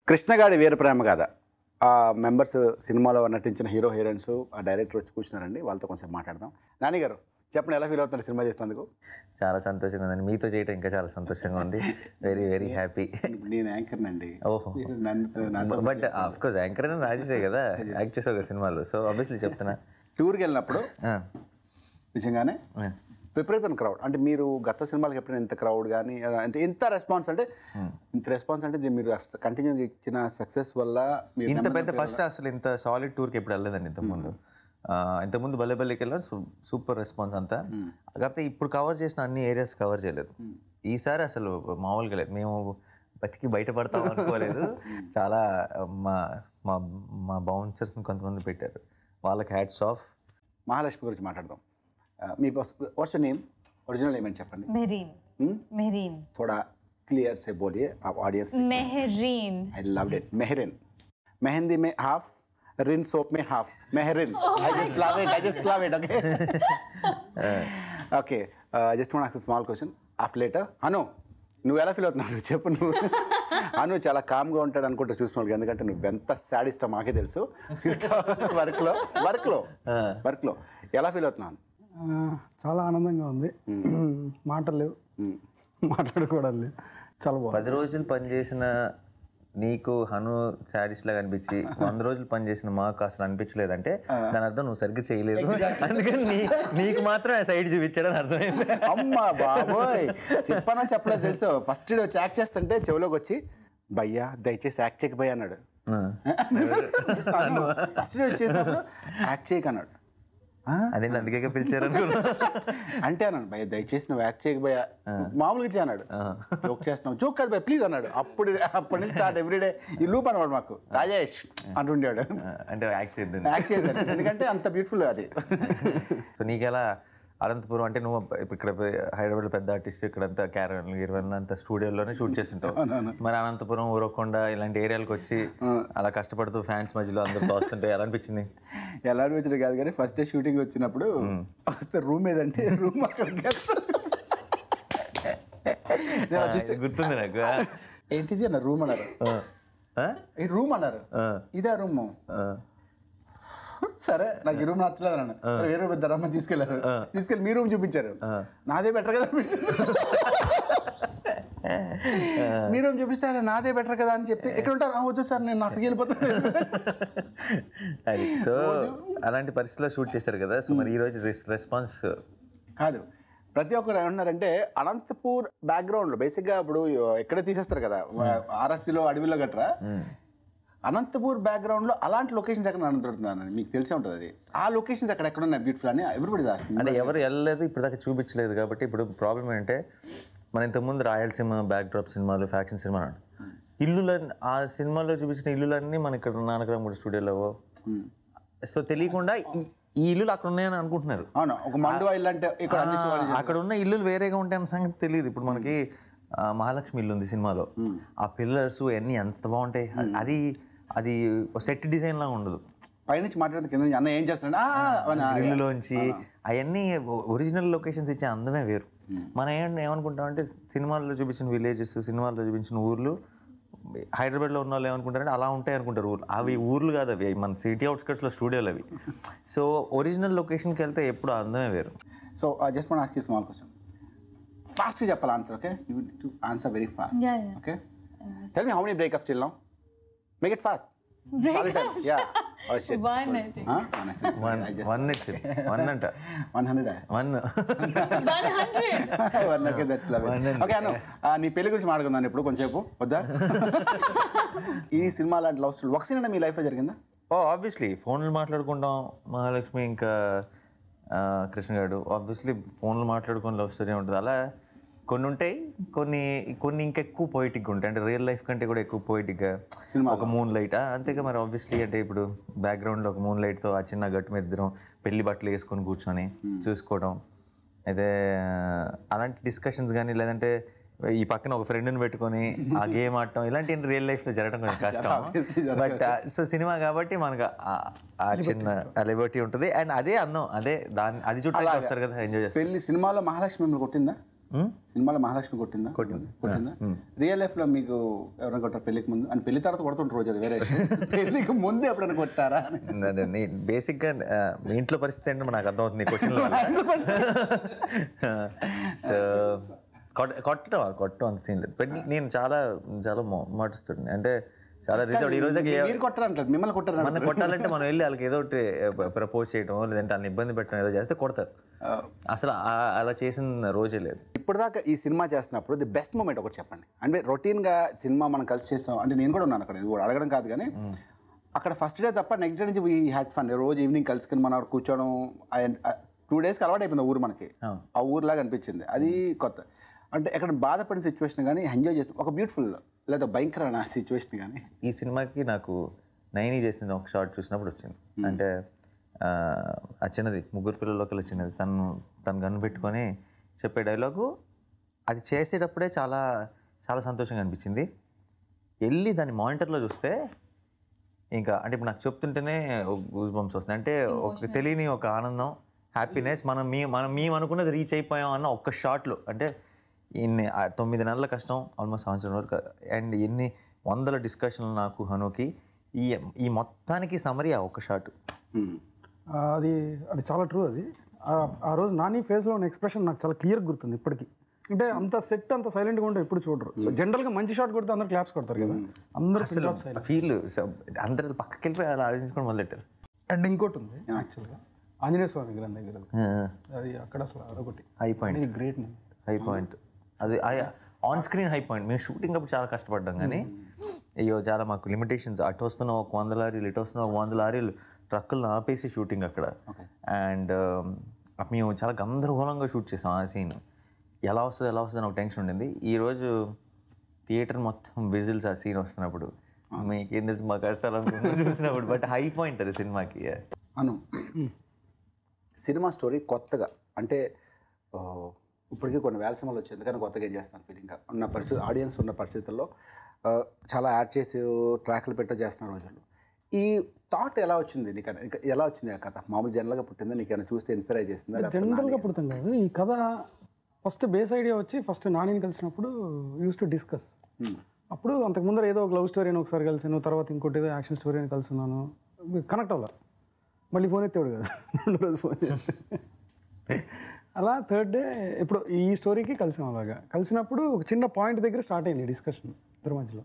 కృష్ణగాడి వీర ప్రేమ కథ ఆ మెంబర్స్ సినిమాలో నటించిన హీరో హీరోయిన్స్ ఆ డైరెక్టర్ వచ్చి కూర్చున్నారండి వాళ్ళతో కొంచెం మాట్లాడదాం నాని గారు చెప్పండి ఎలా ఫీల్ అవుతున్నారు సినిమా చేసినందుకు చాలా సంతోషంగా ఉందండి మీతో చేయటం ఇంకా చాలా సంతోషంగా ఉంది వెరీ వెరీ హ్యాపీ నేను యాంకర్ అండి ఓహో నన్ను నాతో బట్ ఆఫ్ కోర్స్ యాంకర్ అని రాజేసే కదా యాక్ట్ చేసావు కదా సినిమాలో సో ఆబ్వియస్లీ చెప్తున్నా టూర్కి వెళ్ళినప్పుడు ఆ, నిజంగానే ఆ. విపరీతం క్రౌడ్ అంటే మీరు గత సినిమాలకి ఎప్పుడైనా ఇంత క్రౌడ్ కానీ అంటే ఇంత రెస్పాన్స్ అంటే ఇంత రెస్పాన్స్ అంటే ఇది మీరు కంటిన్యూ ఇచ్చిన సక్సెస్ వల్ల మీరు ఇంత పెద్ద ఫస్ట్ అసలు ఇంత సాలిడ్ టూర్కి ఎప్పుడు వెళ్ళలేదండి ఇంతకుముందు ఆ, ఇంతకుముందు బల్లెబల్లికి వెళ్ళాను సూపర్ రెస్పాన్స్ అంతా కాకపోతే ఇప్పుడు కవర్ చేసిన అన్ని ఏరియాస్ కవర్ చేయలేదు ఈసారి అసలు మామూలుగా లేదు మేము బతికి బయటపడతాం అనుకోలేదు చాలా మా మా మా బౌన్సర్స్ని కొంతమంది పెట్టారు వాళ్ళకి హ్యాట్స్ ఆఫ్ మహాలక్ష్మి గురించి మాట్లాడదాం ఆ, మీ వాట్స్ నేమ్ ఒరిజినల్ నేమ్ అని చెప్పండి मेहरीन Hmm? मेहरीन थोड़ा क्लियर से बोलिए आप audience Mehreen I loved it Mehreen मेहंदी में हाफ रिन सोप में half Mehreen I just love it I just love it okay okay just one ask small question after later Anu నువ్వు ఎలా ఫీల్ అవుతున్నావు చెప్పు నువ్వు అను చాలా కామ్గా ఉంటాడు అనుకుంటా చూస్తున్నాడు ఎందుకంటే నువ్వు ఎంత సాడిస్టో మాకే తెలుసు వర్క్లో వర్క్లో వర్క్లో ఎలా ఫీల్ అవుతున్నాను ఆ, చాలా ఆనందంగా ఉంది మాటలు లేవు మాట్లాడుకోవడం లేవు చాలా బాగుంది పది రోజులు పనిచేసిన నీకు హను శాడీస్ లాగా అనిపించి వంద రోజులు పనిచేసిన మాకు అసలు అనిపించలేదంటే దాని అర్థం నువ్వు సరిగ్గా చేయలేదు అందుకని నీ నీకు మాత్రం ఆ సైడ్ చూపించడం అర్థమైంది అమ్మా బాబోయ్ చెప్పనా చెప్పలేదు తెలుసు ఫస్ట్ వచ్చి యాక్ట్ చేస్తుంటే చెవిలోకి వచ్చి భయ్యా దయచేసి యాక్ట్ చేయక భయ్య అన్నాడు ఫస్ట్ వచ్చేసినప్పుడు యాక్ట్ చేయక అన్నాడు ఆ? అదే అందుకే పిలిచారు అనుకున్నా అంటే అన్నాడు భయ్య దయచేసి నువ్వు యాక్ట్ చేయక భయ్య మామూలుగా చేయి అన్నాడు జోక్ చేస్తున్నావు జోక్ కాదు భయ్య ప్లీజ్ అన్నాడు అప్పుడు అప్పటి నుంచి స్టార్ట్ ఎవ్రీడే ఈ లూప్ అనమాట మాకు రాజేష్ అంటుండేవాడు అంటే యాక్ట్ చేద్దాం యాక్ట్ చేయదు ఎందుకంటే అంత బ్యూటిఫుల్ అది సో నీకెలా అనంతపురం అంటే నువ్వు ఇక్కడ హైదరాబాద్ పెద్ద ఆర్టిస్ట్ ఇక్కడంతా క్యారన్ ఇరవై అంతా స్టూడియోలోనే షూట్ చేస్తుంటావు మరి అనంతపురం ఊరకొండ ఇలాంటి ఏరియాలకు వచ్చి అలా కష్టపడుతూ ఫ్యాన్స్ మధ్యలో అందరు తోస్తుంటే ఎలా అనిపించింది ఎలా అనిపించదు కాదు కానీ ఫస్ట్ డే షూటింగ్ వచ్చినప్పుడు వస్తే రూమ్ ఏదంటే రూమ్ అక్కడ guest నేను అది చూస్తే గుర్తుంది నాకు ఏంటిది అన్న రూమ్ అన్నారు ఆ, ఆ? ఈ రూమ్ అన్నారు ఇదే రూమ్ ఆ. సరే నాకు ఈ రూమ్ నచ్చలేదు అన్నాను సరే, వేరే రూమ్ రమ్మ తీసుకెళ్లారు తీసుకెళ్ళి మీ రూమ్ చూపించారు నాదే బెటర్ కదా అనిపించింది మీ రూమ్ చూపిస్తే "అరే, నాదే బెటర్ కదా అని చెప్పి ఎక్కడ ఉంటారు "ఆ, వద్దు సార్ నేను అక్కడికి వెళ్ళిపోతాను అది సో అలాంటి పరిస్థితిలో షూట్ చేశారు కదా సో మరి ఈ రోజు రెస్పాన్స్ కాదు ప్రతి ఒక్కరు ఏమన్నారంటే అనంతపూర్ బ్యాక్గ్రౌండ్ లో బేసిక్ గా ఇప్పుడు ఎక్కడ తీసేస్తారు కదా ఆర్ఎస్సీలో అడవిలో గట్రా అనంతపూర్ బ్యాక్గ్రౌండ్ లో అలాంటి లొకేషన్స్ ఎక్కడ అనుకుంటున్నాను మీకు తెలిసే ఉంటుంది అది ఆ లొకేషన్స్ అక్కడ ఎక్కడ ఉన్నాయి బ్యూటిఫుల్ అని ఎవ్రీబడి అంటే ఎవరు వెళ్ళలేదు ఇప్పుడు దాకా చూపించలేదు కాబట్టి ఇప్పుడు ప్రాబ్లం ఏంటంటే మన ఇంతకుముందు రాయలసీమ బ్యాక్ డ్రాప్ సినిమాలు ఫ్యాక్షన్ సినిమా అన్నాడు ఇల్లుల ఆ సినిమాలో చూపించిన ఇల్లులన్నీ మన ఇక్కడ నానకరాముడి స్టూడియోలో సో తెలియకుండా ఈ- ఈ ఇల్లులు అక్కడ ఉన్నాయని అనుకుంటున్నారు అవును ఒక మండువా ఇల్లు అంటే ఇక్కడ అన్ని ఆ, అక్కడ ఉన్న ఇల్లులు వేరేగా ఉంటాయన్న సంగతి తెలియదు ఇప్పుడు మనకి ఆ, మహాలక్ష్మి ఇల్లు ఉంది సినిమాలో ఆ పిల్లర్స్ అన్నీ ఎంత బాగుంటాయి అది అది సెట్ డిజైన్ లా ఉండదు పైనుంచి మాట్లాడితే కింద నుంచి అన్న ఏం చేస్తున్నాడు "ఆ, అవునా?" ఇల్లులోంచి అవన్నీ ఒరిజినల్ లొకేషన్స్ ఇచ్చే అందమే వేరు మనం ఏం ఏమనుకుంటామంటే సినిమాల్లో చూపించిన విలేజెస్ సినిమాల్లో చూపించిన ఊర్లు హైదరాబాద్లో ఉన్న వాళ్ళు ఏమనుకుంటారంటే అలా ఉంటాయి అనుకుంటారు ఊర్లు అవి ఊర్లు కాదు అవి మన సిటీ అవుట్స్కట్స్లో స్టూడియోలు అవి సో ఒరిజినల్ లొకేషన్కి వెళ్తే ఎప్పుడు ఆ అందమే వేరు సో జస్ట్ మన ఆస్క్ స్మాల్ క్వశ్చన్ ఫాస్ట్ చెప్పాలి answer okay you to answer very fast Yeah, yeah. Okay tell me how many breakups till now make it fast చాలా time yeah oh shit One, I think. One one one అంట one hundred one One hundred. One okay that's love okay Anu ఆ, నీ పెళ్లి గురించి మాట్లాడుకుందాం ఇప్పుడు కొంచెంసేపు వద్దా ఈ సినిమా లాంటి లవ్ స్టోరీ ఒక సీన్ మీ లైఫ్లో జరిగిందా ఓ ఆబ్వియస్లీ ఫోన్లు మాట్లాడుకుంటాం మహాలక్ష్మి ఇంకా ఆ, కృష్ణ గారు ఆబ్వియస్లీ ఫోన్లు మాట్లాడుకుని లవ్ స్టోరీ ఉంటుంది అలా కొన్ని ఉంటాయి కొన్ని కొన్ని ఇంకా ఎక్కువ పోయిటిక్గా ఉంటాయి అంటే రియల్ లైఫ్ కంటే కూడా ఎక్కువ పోయిటిక్గా ఒక మూన్ లైట్ అంతేగా మరి ఆబ్వియస్లీ అంటే ఇప్పుడు బ్యాక్గ్రౌండ్లో ఒక మూన్ లైట్తో ఆ చిన్న గట్టు మీద ఇద్దరం పెళ్లి బట్టలు వేసుకొని కూర్చొని చూసుకోవడం అయితే అలాంటి డిస్కషన్స్ కానీ లేదంటే ఈ పక్కన ఒక ఫ్రెండ్ని పెట్టుకొని ఆ గేమ్ ఆడటం ఇలాంటి రియల్ లైఫ్లో జరగడం కొంచెం కష్టం బట్ సో సినిమా కాబట్టి మనకు ఆ- ఆ చిన్న లిబర్టీ ఉంటుంది అండ్ అదే అందం అదే దాని అది చుట్టూ వస్తారు కదా ఎంజాయ్ చేస్తారు పెళ్లి సినిమాలో మహాలక్ష్మి మిమ్మల్ని కొట్టిందా సినిమాలో మహాలక్ష్మి కొట్టిందా కొట్టింది కొట్టిందా రియల్ లైఫ్ లో మీకు ఎవరైనా కొట్టారు పెళ్లికి ముందు అని పెళ్లి తర్వాత కొడుతుంటారు రోజు అది వేరే విషయం. పెళ్లికి ముందు ఎప్పుడైనా కొట్టారా అని అదే నీ బేసిక్గా ఆ, మీ ఇంట్లో పరిస్థితి ఏంటో నాకు అర్థమవుతుంది క్వశ్చన్ సో కొట్టడం కొట్టడం అంత సీన్ లేదు బట్ నేను చాలా చాలా మాటిస్తుండే అంటే చాలా రిజర్వ్ ఈ రోజు దాకా ఏ- మీరు కొట్టారంటలేదు మిమ్మల్ని కొట్టారు మన కొట్టాలంటే మనం వెళ్ళి వాళ్ళకి ఏదో ఒకటి ప్రపోజ్ చేయడం లేదంటే వాళ్ళని ఇబ్బంది పెట్టడం ఏదో చేస్తే కొడతారు అసలు ఆ- అలా చేసిన రోజే లేదు ఇప్పటిదాకా ఈ సినిమా చేస్తున్నప్పుడు ది బెస్ట్ మూమెంట్ ఒకటి చెప్పండి అంటే రొటీన్గా సినిమా మనం కలిసి చేస్తాం అంటే నేను కూడా ఉన్నాను అక్కడ ఇది కూడా అడగడం కాదు కానీ అక్కడ ఫస్ట్ డే తప్ప నెక్స్ట్ డే నుంచి వీ హ్యాడ్ ఫన్ రోజు ఈవినింగ్ కలుసుకుని మనం అక్కడ కూర్చోవడం టూ డేస్కి అలవాటు అయిపోయింది ఆ ఊరు మనకి ఆ ఊరులాగా అనిపించింది అది కొత్త అంటే ఎక్కడ బాధపడిన సిచ్యువేషన్ కానీ ఎంజాయ్ చేసిన ఒక బ్యూటిఫుల్ లేదా భయంకరమైన సిచ్యువేషన్ కానీ ఈ సినిమాకి నాకు నైని చేసిన ఒక షార్ట్ చూసినప్పుడు వచ్చింది అంటే ఆ, ఆ చిన్నది ముగ్గురు పిల్లలకి చిన్నది తను తను గన్ను పెట్టుకొని చెప్పే డైలాగు అది చేసేటప్పుడే చాలా చాలా సంతోషంగా అనిపించింది వెళ్ళి దాన్ని మానిటర్లో చూస్తే ఇంకా అంటే ఇప్పుడు నాకు చెప్తుంటేనే గూస్ బంప్స్ వస్తున్నాయి అంటే ఒక తెలియని ఒక ఆనందం హ్యాపీనెస్ మనం మీ మనం మేము అనుకున్నది రీచ్ అయిపోయాం అన్న ఒక్క షాట్లో అంటే ఇన్ని ఆ తొమ్మిది నెలల కష్టం ఆల్మోస్ట్ సంవత్సరం వరకు అండ్ ఎన్ని వందల డిస్కషన్లు నాకు హనుకి ఈ ఈ మొత్తానికి సమరీ ఆ ఒక్క షాట్ ఆ, అది అది చాలా ట్రూ అది ఆ- ఆ రోజు నాని ఫేస్లో ఉన్న ఎక్స్ప్రెషన్ నాకు చాలా క్లియర్ గుర్తుంది ఇప్పటికీ అంటే అంత సెట్ అంత సైలెంట్గా ఉంటే ఎప్పుడు చూడరు జనరల్గా మంచి షాట్ కొడితే అందరు క్లాప్స్ కొడతారు కదా అందరు ఫీల్ అందరు పక్కకి వెళ్ళిపోయి అలా ఆలోచించుకొని మొదలెట్టారు అండ్ ఇంకోటి ఉంది యాక్చువల్గా ఆంజనేయ స్వామి విగ్రహం దగ్గర అది అక్కడ అసలు అదొకటి హై పాయింట్ ఇది గ్రేట్ హై పాయింట్ అది ఆన్ స్క్రీన్ హై పాయింట్ మేము షూటింగ్ అప్పుడు చాలా కష్టపడ్డాం కానీ అయ్యో చాలా మాకు లిమిటేషన్స్ అటు వస్తున్న ఒక వంద లారీలు ఇటు వస్తున్న ఒక వంద లారీలు ట్రక్కులను ఆపేసి షూటింగ్ అక్కడ అండ్ మేము చాలా గందరగోళంగా షూట్ చేసాం ఆ సీన్ ఎలా వస్తుంది ఎలా వస్తుంది అని ఒక టెన్షన్ ఉండింది ఈరోజు థియేటర్ మొత్తం విజిల్స్ ఆ సీన్ వస్తున్నప్పుడు మీకేం తెలుసు మా కష్టాలు అనుకుంటూ చూసినప్పుడు బట్ హై పాయింట్ అది సినిమాకి అను సినిమా స్టోరీ కొత్తగా అంటే ఆ, ఇప్పటికీ కొన్ని వేల సినిమాలు వచ్చాయి ఎందుకని కొత్తగా ఏం చేస్తాను ఫీలింగ్ ఉన్న పరిస్థితి ఆడియన్స్ ఉన్న పరిస్థితుల్లో ఆ, చాలా యాడ్ చేసి ట్రాక్లు పెట్ట చేస్తున్న రోజుల్లో ఈ థాట్ ఎలా వచ్చింది నీకు ఇంకా ఎలా వచ్చింది ఆ కథ మామూలు జనరల్గా పుట్టిందా నీకు ఏమైనా చూస్తే ఇన్స్పైర్ అయి చేస్తుందా లేకపోతే జనరల్గా పుడతాం కాదు ఈ కథ ఫస్ట్ బేస్ ఐడియా వచ్చి ఫస్ట్ నానిని కలిసినప్పుడు యూస్ టు డిస్కస్ అప్పుడు అంతకు ముందర ఏదో ఒక లవ్ స్టోరీ అని ఒకసారి కలిసాను తర్వాత ఇంకోటి ఏదో యాక్షన్ స్టోరీ అని కలిసిన్నాను కనెక్ట్ అవ్వాల మళ్ళీ ఫోన్ ఎత్తేవాడు కదా రెండు రోజు ఫోన్ చేస్తే అలా థర్డ్ డే ఇప్పుడు ఈ స్టోరీకి కలిసాం అలాగా కలిసినప్పుడు ఒక చిన్న పాయింట్ దగ్గర స్టార్ట్ అయింది డిస్కషన్ ఇద్దరి మధ్యలో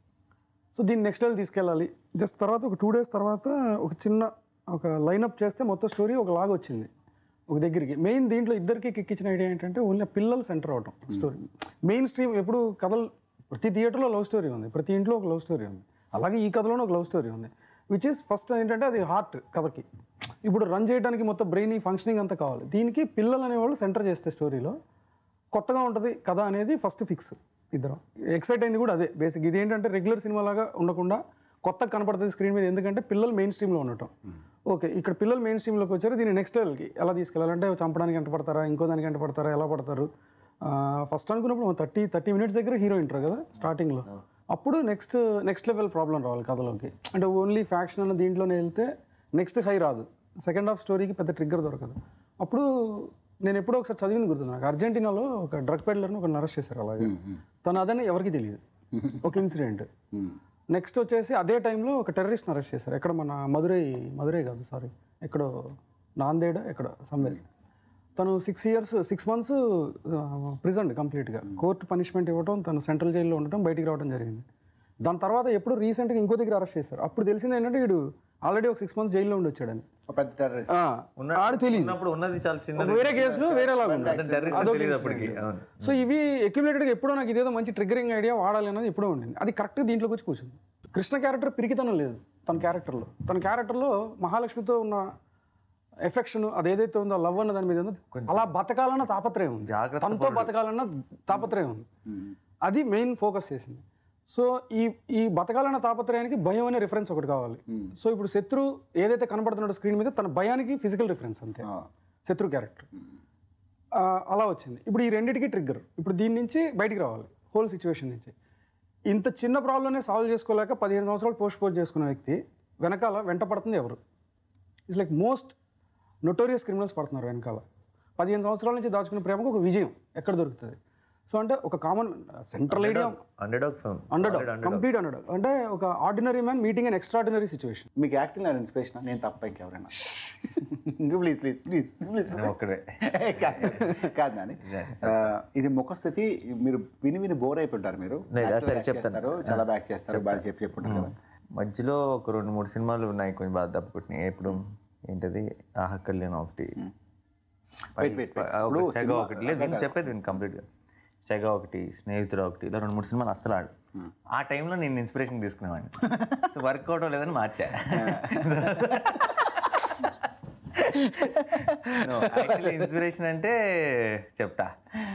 సో దీన్ని నెక్స్ట్ లెవెల్ తీసుకెళ్ళాలి జస్ట్ తర్వాత ఒక టూ డేస్ తర్వాత ఒక చిన్న ఒక లైనప్ చేస్తే మొత్తం స్టోరీ ఒక లాగా వచ్చింది ఒక దగ్గరికి మెయిన్ దీంట్లో ఇద్దరికి కిక్కిచ్చిన ఐడియా ఏంటంటే ఓన్లీ పిల్లలు సెంటర్ అవటం స్టోరీ మెయిన్ స్ట్రీమ్ ఎప్పుడు కథలు ప్రతి థియేటర్లో లవ్ స్టోరీ ఉంది ప్రతి ఇంట్లో ఒక లవ్ స్టోరీ ఉంది అలాగే ఈ కథలోనే ఒక లవ్ స్టోరీ ఉంది విచ్ ఇస్ ఫస్ట్ ఏంటంటే అది హార్ట్ కథకి ఇప్పుడు రన్ చేయడానికి మొత్తం బ్రెయిన్ ఫంక్షనింగ్ అంతా కావాలి దీనికి పిల్లలు అనేవాళ్ళు సెంటర్ చేస్తే స్టోరీలో కొత్తగా ఉంటుంది కథ అనేది ఫస్ట్ ఫిక్స్ ఇద్దరం ఎక్సైట్ అయింది కూడా అదే బేసిక్ ఇది ఏంటంటే రెగ్యులర్ సినిమా లాగా ఉండకుండా కొత్తగా కనపడుతుంది స్క్రీన్ మీద ఎందుకంటే పిల్లలు మెయిన్ స్ట్రీమ్లో ఉండటం ఓకే ఇక్కడ పిల్లలు మెయిన్ స్ట్రీమ్లోకి వచ్చారు దీన్ని నెక్స్ట్ లెవెల్కి ఎలా తీసుకెళ్ళాలంటే చంపడానికి ఎంట పడతారా ఇంకో దానికి ఎంట పడతారా ఎలా పడతారు ఫస్ట్ అనుకున్నప్పుడు థర్టీ థర్టీ మినిట్స్ దగ్గర హీరో ఇంటారు కదా స్టార్టింగ్లో అప్పుడు నెక్స్ట్ నెక్స్ట్ లెవెల్ ప్రాబ్లం రావాలి కథలోకి అంటే ఓన్లీ ఫ్యాక్షన్ అన్న దీంట్లోనే వెళ్తే నెక్స్ట్ హై రాదు సెకండ్ హాఫ్ స్టోరీకి పెద్ద ట్రిగ్గర్ దొరకదు అప్పుడు నేను ఎప్పుడో ఒకసారి చదివింది గుర్తుంది నాకు అర్జెంటీనాలో ఒక డ్రగ్ పెడ్లర్ని ఒక అరెస్ట్ చేశారు అలాగే తను అదని ఎవరికి తెలియదు ఒక ఇన్సిడెంట్ నెక్స్ట్ వచ్చేసి అదే టైంలో ఒక టెర్రరిస్ట్ని అరెస్ట్ చేశారు ఎక్కడ మన మధురై మధురై కాదు సారీ ఎక్కడో నాందేడ్ ఎక్కడ సమ్వేర్ తను six years six months present కంప్లీట్గా కోర్టు పనిష్మెంట్ ఇవ్వడం తను సెంట్రల్ జైల్లో ఉండటం బయటికి రావడం జరిగింది దాని తర్వాత ఎప్పుడు రీసెంట్గా ఇంకో దగ్గర అరెస్ట్ చేశారు అప్పుడు తెలిసింది ఏంటంటే వీడు ఆల్రెడీ ఒక సిక్స్ మంత్స్ జైల్లో ఉండి వచ్చాడని ఒక పెద్ద టెర్రరిస్ట్ ఆడు తెలియదు ఉన్నప్పుడు ఉన్నది చాలా చిన్న వేరే కేసులో వేరేలాగా ఉంది టెర్రరిస్ట్ తెలియదు అప్పటికి అవును సో ఇవి అక్యుములేటెడ్గా ఎప్పుడో నాకు ఇదేదో మంచి ట్రిగ్గరింగ్ ఐడియా వాడాలి అన్నది ఎప్పుడో ఉండింది అది కరెక్ట్గా దీంట్లోకి వచ్చి కూర్చుంది కృష్ణ క్యారెక్టర్ పిరికితనం లేదు తన క్యారెక్టర్లో తన క్యారెక్టర్లో మహాలక్ష్మితో ఉన్న ఎఫెక్షన్ అది ఏదైతే ఉందో లవ్ అన్న దాని మీద ఉందో అలా బతకాలన్న తాపత్రయం ఉంది జాగ్రత్త తనతో బతకాలన్న తాపత్రయం ఉంది అది మెయిన్ ఫోకస్ చేసింది సో ఈ ఈ బతకాలన్న తాపత్రయానికి భయం అనే రిఫరెన్స్ ఒకటి కావాలి సో ఇప్పుడు శత్రు ఏదైతే కనబడుతున్నాడో స్క్రీన్ మీద తన భయానికి ఫిజికల్ రిఫరెన్స్ అంతే శత్రు క్యారెక్టర్ ఆ, అలా వచ్చింది ఇప్పుడు ఈ రెండింటికి ట్రిగ్గర్ ఇప్పుడు దీని నుంచి బయటికి రావాలి హోల్ సిచ్యువేషన్ నుంచి ఇంత చిన్న ప్రాబ్లమ్నే సాల్వ్ చేసుకోలేక పదిహేను సంవత్సరాలు పోస్ట్ పోస్ట్ చేసుకున్న వ్యక్తి వెనకాల వెంట పడుతుంది ఎవరు it's like most notorious criminals పడుతున్నారు వెనకాల పదిహేను సంవత్సరాల నుంచి దాచుకున్న ప్రేమకు ఒక విజయం ఎక్కడ దొరుకుతుంది సో అంటే ఒక common central idea underdog film underdog complete underdog అంటే ఒక ordinary man meeting and extraordinary situation మీకు యాక్టింగ్ నా ఇన్స్పిరేషన్ నేను తప్ప ఇంకెవరైనా ప్లీజ్ ప్లీజ్ ప్లీజ్ ప్లీజ్ ఒక్కడే కాదు నాని ఆ, ఇది ముఖస్థితి మీరు విని విని బోర్ అయిపోతారు మీరు లేదు, Natural సరే, act చెప్తాను. చేస్తారు, చాలా బ్యాక్ చేస్తారు బాగా చెప్పి చెప్పుంటారు కదా మధ్యలో ఒక రెండు మూడు సినిమాలు ఉన్నాయి కొంచెం బాగా తప్పుకుంటున్నాయి ఎప్పుడు ఏంటది ఆహ కళ్యాణ్ ఒకటి Wait, wait, wait. ఆ, ఒక ఇప్పుడు సెగ సినిమా- ఒకటి లేదు నేను చెప్పేది నేను కంప్లీట్గా సెగ ఒకటి స్నేహితుడు ఒకటి ఇలా రెండు మూడు సినిమాలు అస్సలు ఆడు ఆ టైంలో నేను ఇన్స్పిరేషన్ తీసుకునేవాడిని సో వర్కౌట్ లేదని మార్చా యాక్చువల్లీ ఇన్స్పిరేషన్ అంటే చెప్తా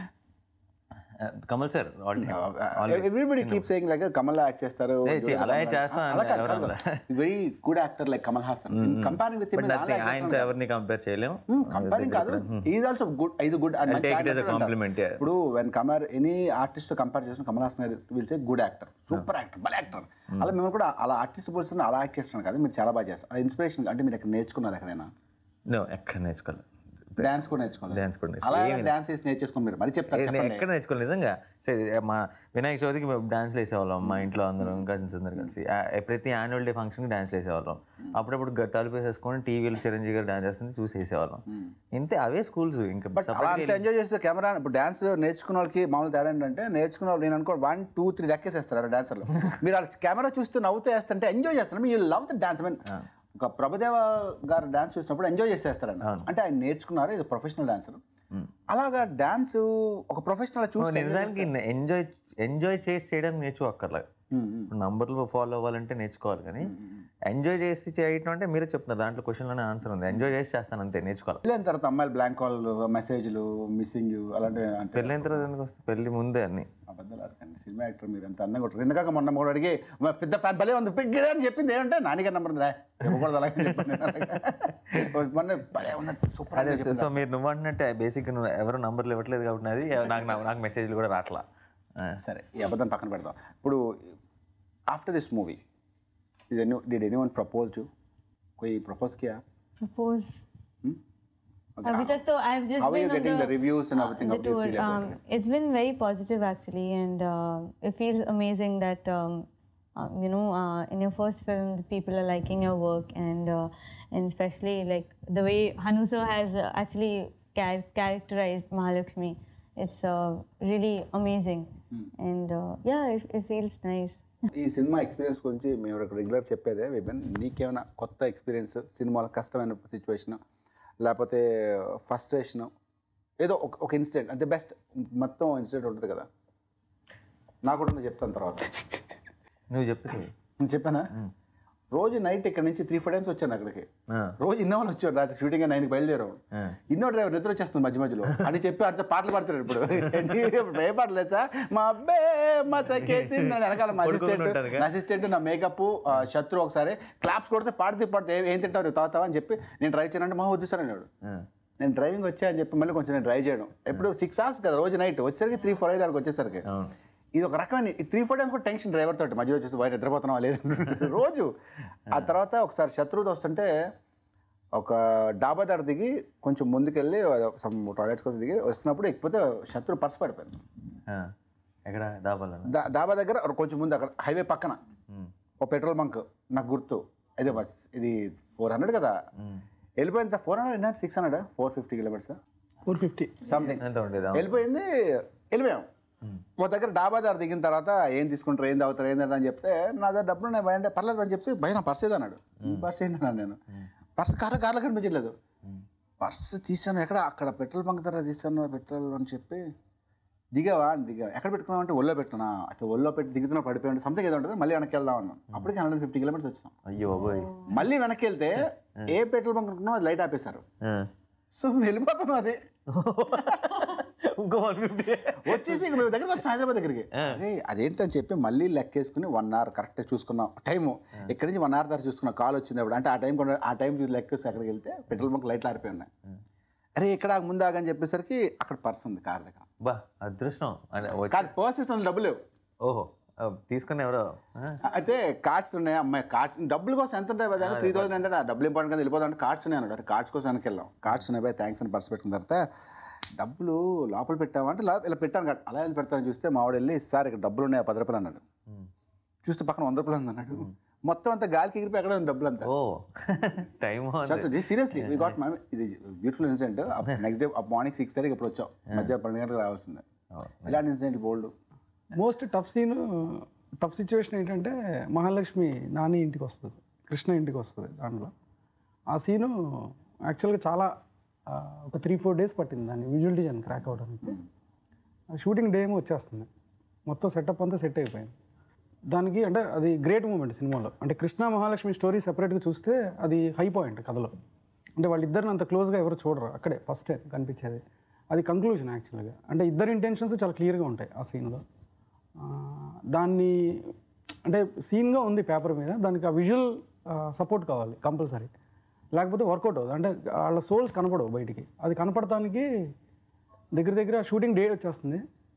Kamal sir everybody keep saying like Kamal act చేస్తారు ఏ, చే- అలాగే చేస్తాను ఎవరు very good actor like Kamal Haasan comparing with ఆయనతో ఎవరిని కంపేర్ చేయలేము కంపేరింగ్ కాదు ఈజ్ ఆల్సో గుడ్ ఇది good take it as a compliment, yeah. ఇప్పుడు వెన్ కంపేర్ ఎనీ ఆర్టిస్ట్ తో కంపేర్ చేసిన Kamal Haasan garu will say good actor super actor బల్ యాక్టర్ అలా మేము కూడా అలా ఆర్టిస్ట్ పోలిస్తే అలా యాక్ట్ చేస్తున్నాను కదా మీరు చాలా బాగా చేస్తారు ఇన్స్పిరేషన్ అంటే మీరు ఎక్కడ నేర్చుకున్నారు ఎక్కడైనా నో ఎక్కడ నేర్చుకోలేదు డాన్స్ కూడా నేర్చుకోవాలి డాన్స్ కూడా అలా డాన్స్ చేసి నేర్చేసుకుని మీరు మరి చెప్తారు నేను చెప్పండి ఎక్కడ నేర్చుకోలేదు నిజంగా సరే మా వినాయక చవితికి మేము డాన్స్లు వేసేవాళ్ళం మా ఇంట్లో అందరం కజిన్స్ అందరు కలిసి ఆ, ప్రతి యాన్యువల్ డే ఫంక్షన్కి డాన్స్ వేసేవాళ్ళం అప్పుడప్పుడు గ- తలుపు వేసేసుకొని టీవీలో చిరంజీవి గారు డాన్స్ చేస్తుంటే చూసి వేసేవాళ్ళం ఇంతే అవే స్కూల్స్ ఇంకా అలా అంత ఎంజాయ్ చేస్తే కెమెరా ఇప్పుడు డాన్స్ నేర్చుకున్న వాళ్ళకి మామూలు తేడా ఏంటంటే నేర్చుకున్న వాళ్ళు నేను అనుకో వన్ టూ త్రీ లెక్కేసేస్తారు డాన్సర్లు మీరు వాళ్ళ కెమెరా చూస్తూ నవ్వుతూ వేస్తుంటే ఎంజాయ్ చేస్తారు మీరు లవ్ ద డాన్స్ మీన్ ఒక ప్రభుదేవ గారు డాన్స్ చూసినప్పుడు ఎంజాయ్ చేసేస్తారని అంటే ఆయన నేర్చుకున్నారు ఇది ప్రొఫెషనల్ డాన్సర్ అలాగా డాన్స్ ఒక ప్రొఫెషనల్ చూసి నిజానికి ఎంజాయ్ ఎంజాయ్ చేసి చేయడం నేర్చుకోక్కర్లేదు ఇప్పుడు నంబర్లు ఫాలో అవ్వాలంటే నేర్చుకోవాలి కానీ ఎంజాయ్ చేసి చేయటం అంటే మీరే చెప్తున్నారు దాంట్లో క్వశ్చన్లోనే ఆన్సర్ ఉంది ఎంజాయ్ చేసి చేస్తాను అంతే నేర్చుకోవాలి పెళ్ళైన తర్వాత అమ్మాయిలు బ్లాంక్ కాల్ మెసేజ్లు మిస్సింగ్ అలాంటి అంటే పెళ్ళైన తర్వాత ఎందుకు వస్తుంది పెళ్ళి ముందే అన్ని అబద్ధాలు ఆడకండి సినిమా యాక్టర్ మీరు ఎంత అందంగా ఉంటారు ఎందుకాక మొన్న మూడు అడిగి "మా పెద్ద ఫ్యాన్ భలే ఉంది పిగ్గిరే అని చెప్పింది ఏంటంటే నాన్నగారి నెంబర్ ఉందిరా ఇవ్వకూడదు అలాగే చెప్పాను నేను అలాగే. మొన్న భలే ఉంది సూపర్ అదే సో- సో మీరు నువ్వు అంటున్నట్టే బేసిక్ నువ్వు ఎవరు నంబర్లు ఇవ్వట్లేదు కాబట్టి అది నాకు నాకు- నాకు మెసేజ్లు కూడా రావట్లా ఆ. సరే ఈ అబద్ధం పక్కన పెడదాం ఇప్పుడు after this movie is any did anyone propose to कोई प्रपोज किया Propose. अभी तक तो I've just How are been you on getting the, the reviews and everything? the How do you tour. feel about um, it? It's been very positive actually, and uh, it feels amazing that um, uh, you know uh, in your first film the people are liking your work, and uh, and especially like the way Hanu sir has uh, actually char- characterized Mahalakshmi. It's uh, really amazing, and uh, yeah, it, it feels nice. ఈ సినిమా experience గురించి మేము regular చెప్పేదే విభిన్ నీకేమైనా కొత్త experience సినిమాలో కష్టమైన situation లేకపోతే ఫస్ట్రేషన్ ఏదో ఒక ఒక ఇన్సిడెంట్ అంటే బెస్ట్ మొత్తం ఇన్సిడెంట్ ఉంటుంది కదా నాకు కూడా ఉంది చెప్తాను తర్వాత నువ్వు చెప్పేది నేను చెప్పానా రోజు నైట్ ఇక్కడ నుంచి త్రీ ఫోర్ టైమ్స్ వచ్చాను అక్కడికి ఆ. రోజు ఇన్నోవాళ్ళు వచ్చాడు రాత్రి షూటింగ్ నైన్కి బయలుదేరాం ఆ. ఇన్నో డ్రైవర్ నిద్ర వచ్చేస్తుంది మధ్య మధ్యలో అని చెప్పి ఆడితే పాటలు పాడతాడు ఇప్పుడు ఏంటి? ఇప్పుడు ఏ పాటలు తెచ్చా మా అబ్బే మా సకేసి వెనకాల మా అసిస్టెంట్ ఉంటారుగా. నా అసిస్టెంట్ నా మేకప్ శత్రు ఒకసారి క్లాప్స్ కొడితే పాడితే పాడితే ఏం తింటారు తాతావా అని చెప్పి నేను ట్రై చేయనంటే మా వద్దు సార్ అన్నాడు నేను డ్రైవింగ్ వచ్చా అని చెప్పి మళ్ళీ కొంచెం నేను డ్రైవ్ చేయడం ఎప్పుడు సిక్స్ అవర్స్ కదా రోజు నైట్ వచ్చేసరికి త్రీ ఫోర్ ఐదు అక్కడికి వచ్చేసరికి ఇది ఒక రకమైన త్రీ ఫోర్ టైమ్స్ కూడా టెన్షన్ డ్రైవర్ తోటి మధ్యలో వచ్చేసి బయట నిద్రపోతున్నావా లేదు రోజు ఆ తర్వాత ఒకసారి శత్రువుతో వస్తుంటే ఒక డాబా దగ్గర దిగి కొంచెం ముందుకెళ్ళి సమ్ టాయిలెట్స్ కోసం దిగి వస్తున్నప్పుడు ఎక్కిపోతే శత్రు పర్స్ పడిపోయింది ఆ. ఎక్కడ దాబాలో దా- డాబా దగ్గర ఒక కొంచెం ముందు అక్కడ హైవే పక్కన ఒక పెట్రోల్ బంక్ నాకు గుర్తు ఇదే బస్ ఇది ఫోర్ హండ్రెడ్ కదా వెళ్ళిపోయింది four hundred six hundred four fifty kilometres four fifty something ఎంత ఉండేది వెళ్ళిపోయింది వెళ్ళిపోయాం మా దగ్గర డాబా దగ్గర దిగిన తర్వాత ఏం తీసుకుంటారు ఏం తాగుతారు ఏం తింటారు అని చెప్తే నా దగ్గర డబ్బులు నేను భయం అంటే పర్లేదు అని చెప్పి భయ నా పర్స్ ఏది అన్నాడు పర్స్ ఏంటి అన్నాను నేను పర్స్ కార్లో కార్లో కనిపించలేదు పర్స్ తీసాను ఎక్కడ అక్కడ పెట్రోల్ బంక్ దగ్గర తీసాను పెట్రోల్ అని చెప్పి దిగావా అని దిగా ఎక్కడ పెట్టుకున్నావు అంటే ఒళ్ళో పెట్టుకున్నా అట్లా ఒళ్ళో పెట్టి దిగుతున్నా పడిపోయాడు సంథింగ్ ఏదో ఉంటుంది మళ్ళీ వెనక్కి వెళ్దాం అన్నాను అప్పటికి హండ్రెడ్ ఫిఫ్టీ కిలోమీటర్స్ వచ్చాం అయ్యో బాబోయ్ మళ్ళీ వెనక్కి వెళ్తే ఏ పెట్రోల్ బంక్ అనుకున్నావు అది లైట్ ఆపేశారు ఆ. సో మేము వెళ్ళిపోతున్నాం అది ఇంకో వన్ ఫిఫ్టీ వచ్చేసి ఇక్కడ మేము దగ్గరికి వచ్చిన హైదరాబాద్ దగ్గరికి అరే అదేంటని చెప్పి మళ్ళీ లెక్కేసుకుని వన్ అవర్ కరెక్ట్ చూసుకున్నాం టైము ఇక్కడి నుంచి వన్ అవర్ తర్వాత చూసుకున్నాం కాల్ వచ్చింది అప్పుడు అంటే ఆ టైం కూడా ఆ టైం చూసి లెక్కేసి అక్కడికి వెళ్తే పెట్రోల్ బంక్ లైట్లు ఆరిపోయి ఉన్నాయి అరే ఇక్కడ ముందు ఆగని చెప్పేసరికి అక్కడ పర్స్ ఉంది కార్ దగ్గర బా అదృష్టం అని వచ్చి- కాదు పర్స్ ఇస్తుంది డబ్బులు లేవు ఓహో ఆ, తీసుకుని ఎవరో ఆ, అయితే కార్డ్స్ ఉన్నాయి అమ్మాయి కార్డ్స్ డబ్బుల కోసం ఎంత ఉంటాయి కదా త్రీ థౌసండ్ ఎంత డబ్బులు ఇంపార్టెంట్ కదా వెళ్ళిపోతాం అంటే కార్డ్స్ ఉన్నాయి అన్నాడు కార్డ్స్ కోసం వెనక్కి వెళ్ళాం కార్డ్స్ ఉన్నాయి బాయ్ థ్యాంక్స్ అని పర్స్ పెట్టుకున్న తర్వాత డబ్బులు లోపల పెట్టామంటే ఇలా ఇలా పెట్టాను కదా అలా వెళ్ళి పెడతాను చూస్తే మావాడు వెళ్ళి సార్ ఇక్కడ డబ్బులు ఉన్నాయి పది రూపాయలు అన్నాడు చూస్తే పక్కన వంద రూపాయలు ఉంది అన్నాడు మొత్తం అంతా గాలికి ఎగిరిపోయి ఎక్కడ ఉంది డబ్బులు అంతా ఓ time seriously we got my ఇది beautiful incident next day morning six థర్టీకి ఇప్పుడు వచ్చాం మధ్య పన్నెండు గంటలకు రావాల్సిందే ఇలాంటి incident bold most tough scene tough situation ఏంటంటే మహాలక్ష్మి నాని ఇంటికి వస్తుంది కృష్ణ ఇంటికి వస్తుంది దాంట్లో ఆ సీను యాక్చువల్గా చాలా ఆ, ఒక త్రీ ఫోర్ డేస్ పట్టింది దాన్ని విజువల్ డిజైన్ క్రాక్ అవడానికి షూటింగ్ డే ఏమో వచ్చేస్తుంది మొత్తం సెటప్ అంతా సెట్ అయిపోయింది దానికి అంటే అది గ్రేట్ మూమెంట్ సినిమాలో అంటే కృష్ణ మహాలక్ష్మి స్టోరీ సెపరేట్గా చూస్తే అది హై పాయింట్ కథలో అంటే వాళ్ళిద్దరిని అంత క్లోజ్గా ఎవరు చూడరు అక్కడే ఫస్ట్ టైం కనిపించేది అది కంక్లూజన్ యాక్చువల్గా అంటే ఇద్దరి ఇంటెన్షన్స్ చాలా క్లియర్గా ఉంటాయి ఆ సీన్లో దాన్ని అంటే సీన్గా ఉంది పేపర్ మీద దానికి ఆ విజువల్ సపోర్ట్ కావాలి కంపల్సరీ లేకపోతే వర్కౌట్ అవుతుంది అంటే వాళ్ళ సోల్స్ కనపడవు బయటికి అది కనపడటానికి దగ్గర దగ్గర షూటింగ్ డే వచ్చేస్తుంది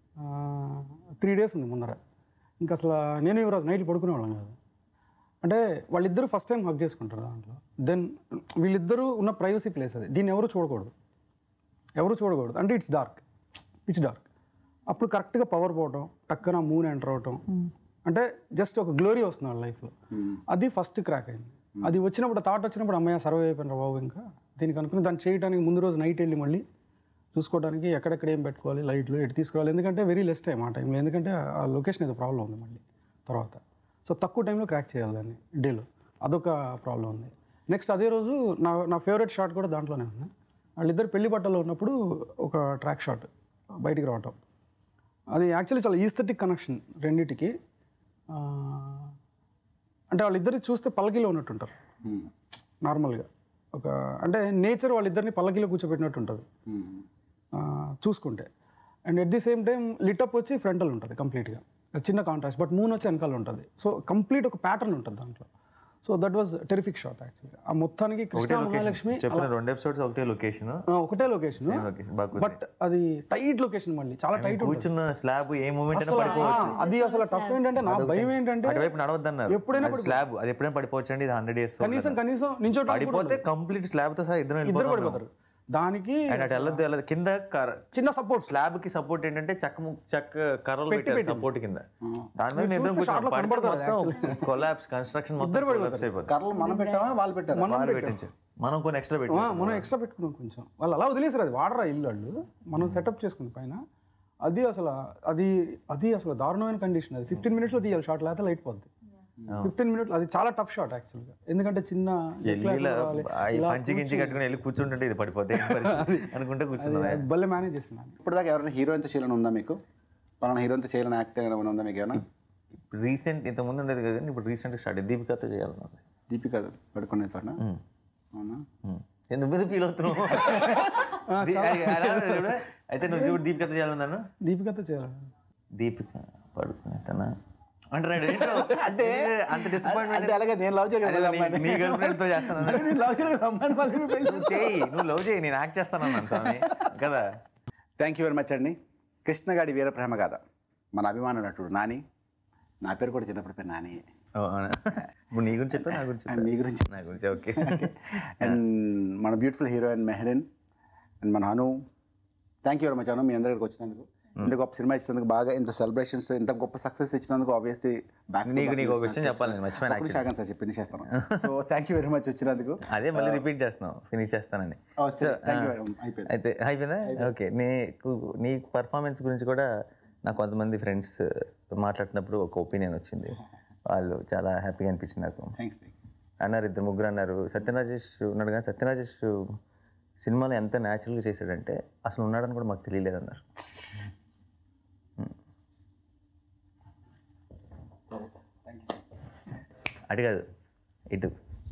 త్రీ డేస్ ఉంది ముందర ఇంకా అసలు నేను యువరాజు నైట్ పడుకునేవాళ్ళం కాదు అంటే వాళ్ళిద్దరూ ఫస్ట్ టైం హక్ చేసుకుంటారు దాంట్లో దెన్ వీళ్ళిద్దరూ ఉన్న ప్రైవసీ ప్లేస్ అది దీన్ని ఎవరు చూడకూడదు ఎవరు చూడకూడదు అంటే ఇట్స్ డార్క్ పిచ్ డార్క్ అప్పుడు కరెక్ట్గా పవర్ పోవటం టక్కన మూన్ ఎంటర్ అవటం అంటే జస్ట్ ఒక గ్లోరీ వస్తుంది వాళ్ళ లైఫ్లో అది ఫస్ట్ క్రాక్ అయింది అది వచ్చినప్పుడు థాట్ వచ్చినప్పుడు అమ్మాయి సర్వే అయిపోయినారు బాబు ఇంకా దీనికి అనుకుని దాన్ని చేయడానికి ముందు రోజు నైట్ వెళ్ళి మళ్ళీ చూసుకోవడానికి ఎక్కడెక్కడ ఏం పెట్టుకోవాలి లైట్లు ఎటు తీసుకురావాలి ఎందుకంటే వెరీ లెస్ టైం ఆ టైంలో ఎందుకంటే ఆ లొకేషన్ ఏదో ప్రాబ్లం ఉంది మళ్ళీ తర్వాత సో తక్కువ టైంలో క్రాక్ చేయాలి దాన్ని డేలో అదొక ప్రాబ్లం ఉంది నెక్స్ట్ అదే రోజు నా నా ఫేవరెట్ షాట్ కూడా దాంట్లోనే ఉంది వాళ్ళిద్దరు పెళ్లి బట్టలో ఉన్నప్పుడు ఒక ట్రాక్ షాట్ బయటికి రావటం అది యాక్చువల్లీ చాలా ఈస్థెటిక్ కనెక్షన్ రెండింటికి ఆ, అంటే వాళ్ళిద్దరు చూస్తే పల్లకిలో ఉన్నట్టుంటారు నార్మల్గా ఒక అంటే నేచర్ వాళ్ళిద్దరిని పల్లకిలో కూర్చోబెట్టినట్టు ఉంటుంది ఆ, చూసుకుంటే and at the same time lit up వచ్చి ఫ్రంటల్ ఉంటుంది కంప్లీట్గా చిన్న కాంట్రాస్ట్ బట్ మూన్ వచ్చి వెనకాల ఉంటుంది సో కంప్లీట్ ఒక ప్యాటర్న్ ఉంటుంది దాంట్లో so that was terrific shot యాక్చువల్గా ఆ మొత్తానికి కృష్ణ మహాలక్ష్మి చెప్పిన రెండు ఎపిసోడ్స్ ఒకటే లొకేషన్ ఆ, ఒకటే లొకేషన్ లొకేషన్ బాగా బట్ అది టైట్ లొకేషన్ మళ్ళీ చాలా టైట్ కూర్చున్న స్లాబ్ ఏ మూమెంట్ అయినా అసలు పడిపోవచ్చు ఆ, అది అసలు టఫ్ ఏంటంటే నా భయం ఏంటంటే అటువైపు నడవద్దన్నారు ఎప్పుడైనా స్లాబ్ అది ఎప్పుడైనా పడిపోవచ్చు అండి ఇది హండ్రెడ్ ఇయర్స్ కనీసం కనీసం నించోటి పడిపోతే కంప్లీట్ స్లాబ్ తో సహా ఇద్దరు ఇద్దరు వెళ్ళిపోతారు పడిపోతారు దానికి అండ్ అటు వెళ్ళదు వెళ్ళదు కింద చిన్న సపోర్ట్ స్లాబ్ కి సపోర్ట్ ఏంటంటే చెక్క ము- చెక్క కర్రలు పెట్టారు సపోర్ట్ కింద దాని మీద మీరు ఇద్దరం చూస్తే shot లో కూర్చొని పడితే కనబడతారు మొత్తం కొలాబ్స్ కన్స్ట్రక్షన్ మొత్తం కొలాబ్స్ అయిపోతుంది కర్రలు మనం పెట్టామా వాళ్ళు పెట్టారా వాళ్ళు పెట్టించారు మనం కొన్ని ఎక్స్ట్రా పెట్టి మనం ఎక్స్ట్రా పెట్టుకున్నాం కొంచెం వాళ్ళు అలా వదిలేసారు అది వాడరా ఇల్లు వాళ్ళు మనం సెటప్ చేసుకుని పైన అది అసలు అది అది అసలు దారుణమైన కండిషన్ అది ఫిఫ్టీన్ మినిట్స్లో తీయాలి షాట్ లేకపోతే లైట్ పోద్ది ఫిఫ్టీన్ మినిట్స్ అది చాలా టఫ్ షాట్ యాక్చువల్గా ఎందుకంటే చిన్న jet lag ఇలా రావాలి. ఆ పంచి గించి కట్టుకుని వెళ్ళి కూర్చుంటుంటే ఇది పడిపోతే ఏం పరిస్థితి అనుకుంటే కూర్చున్నా అది భలే మేనేజ్ చేసుకున్నాను ఇప్పుడు దాకా ఎవరైనా హీరోయిన్తో చేయాలని ఉందా మీకు పలానా హీరోయిన్తో చేయాలని యాక్ట్ ఏమైనా ఉందా మీకు ఏమైనా రీసెంట్ ఇంత ముందు ఉండేది కదా కానీ ఇప్పుడు రీసెంట్ స్టార్ట్ దీపికతో చేయాలన్నది దీపిక పడుకునే తోట అవునా ఎందుకు మీద ఫీల్ అవుతున్నావు దీ- అలా ఉంది చూడు. అయితే నువ్వు చూడు దీపికతో చేయాలన్నాను దీపికతో చేయాలి దీపిక పడుకునే తన అంటే రెండు ఏంటో అంటే అంత డిసప్పాయింట్మెంట్ అంటే అలాగే నేను లవ్ చేయగలను నీ గర్ల్ ఫ్రెండ్ తో చేస్తాను నేను లవ్ చేయగలను అమ్మాయిని మళ్ళీ మీ పెళ్లి నువ్వు చేయి నువ్వు లవ్ చేయి నేను యాక్ట్ చేస్తానన్నాను స్వామి కదా థ్యాంక్ యూ వెరీ మచ్ అండి కృష్ణగాడి వీర ప్రేమ గాథ మన అభిమాన నటుడు నాని నా పేరు కూడా చిన్నప్పుడు పేరు నాని ఓ, అవునా? ఇప్పుడు నీ గురించి చెప్పా నా గురించి చెప్పా? మీ గురించి నా గురించి ఓకే అండ్ మన బ్యూటిఫుల్ హీరోయిన్ మెహరిన్ అండ్ మన Anu thank you very much Anu మీ అందరికి వచ్చినందుకు ఇంత గొప్ప సినిమా ఇచ్చినందుకు బాగా ఇంత సెలబ్రేషన్స్ ఇంత గొప్ప సక్సెస్ ఇచ్చినందుకు ఆబ్వియస్లీ బ్యాక్ నీకు నీకు ఒక విషయం చెప్పాలి నేను మర్చిపోయాను శాఖ సార్ చెప్పి చేస్తాను so thank you very much వచ్చినందుకు అదే మళ్ళీ రిపీట్ చేస్తున్నావు ఫినిష్ చేస్తానని థ్యాంక్ యూ వెరీ అయిపోయింది అయితే అయిపోయిందా ఓకే నీకు నీ పర్ఫార్మెన్స్ గురించి కూడా నాకు కొంతమంది ఫ్రెండ్స్ మాట్లాడుతున్నప్పుడు ఒక ఒపీనియన్ వచ్చింది వాళ్ళు చాలా హ్యాపీగా అనిపించింది నాకు థ్యాంక్స్ అన్నారు ఇద్దరు ముగ్గురు అన్నారు సత్యరాజేష్ ఉన్నాడు కానీ సత్యరాజేష్ సినిమాలో ఎంత న్యాచురల్గా చేశాడంటే అసలు ఉన్నాడని కూడా మాకు తెలియలేదు అన్నారు అటు కాదు ఇటు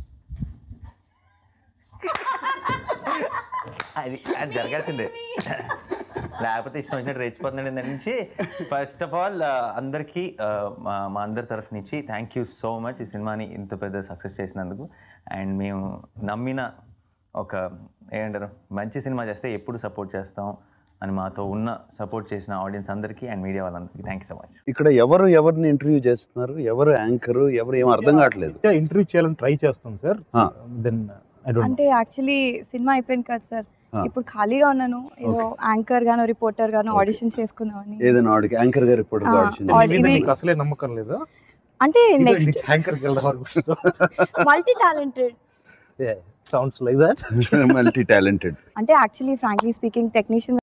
అది అది జరగాల్సిందే లేకపోతే ఇష్టం వచ్చినట్టు రెచ్చిపోతున్నాడు దాని నుంచి ఫస్ట్ ఆఫ్ ఆల్ అందరికీ ఆ, మా మా అందరి తరఫు నుంచి థ్యాంక్ యూ సో మచ్ ఈ సినిమాని ఇంత పెద్ద సక్సెస్ చేసినందుకు అండ్ మేము నమ్మిన ఒక ఏంటారు మంచి సినిమా చేస్తే ఎప్పుడు సపోర్ట్ చేస్తాం అని మాతో ఉన్న సపోర్ట్ చేసిన ఆడియన్స్ అందరికీ అండ్ మీడియా వాళ్ళందరికీ థ్యాంక్ యూ సో మచ్ ఇక్కడ ఎవరు ఎవరిని ఇంటర్వ్యూ చేస్తున్నారు ఎవరు యాంకర్ ఎవరు ఏం అర్థం కావట్లేదు ఇంటర్వ్యూ చేయాలని ట్రై చేస్తాం సార్ ఆ. దెన్ ఐ డోంట్ అంటే యాక్చువల్లీ సినిమా అయిపోయింది కదా సార్ ఆ. ఇప్పుడు ఖాళీగా ఉన్నాను ఏదో యాంకర్ గానో రిపోర్టర్ గానో Okay. ఆడిషన్ చేసుకుందామని ఏదైనా వాడికి యాంకర్ గారు ఇప్పుడు ఆ, ఆడిషన్ ఆడి- ఇది- నీకు అసలే నమ్మకం లేదా అంటే నెక్స్ట్ యాంకర్కి వెళ్దాం multi talented sounds like that multi talented అంటే యాక్చువల్లీ ఫ్రాంక్లీ స్పీకింగ్ టెక్నీషియన్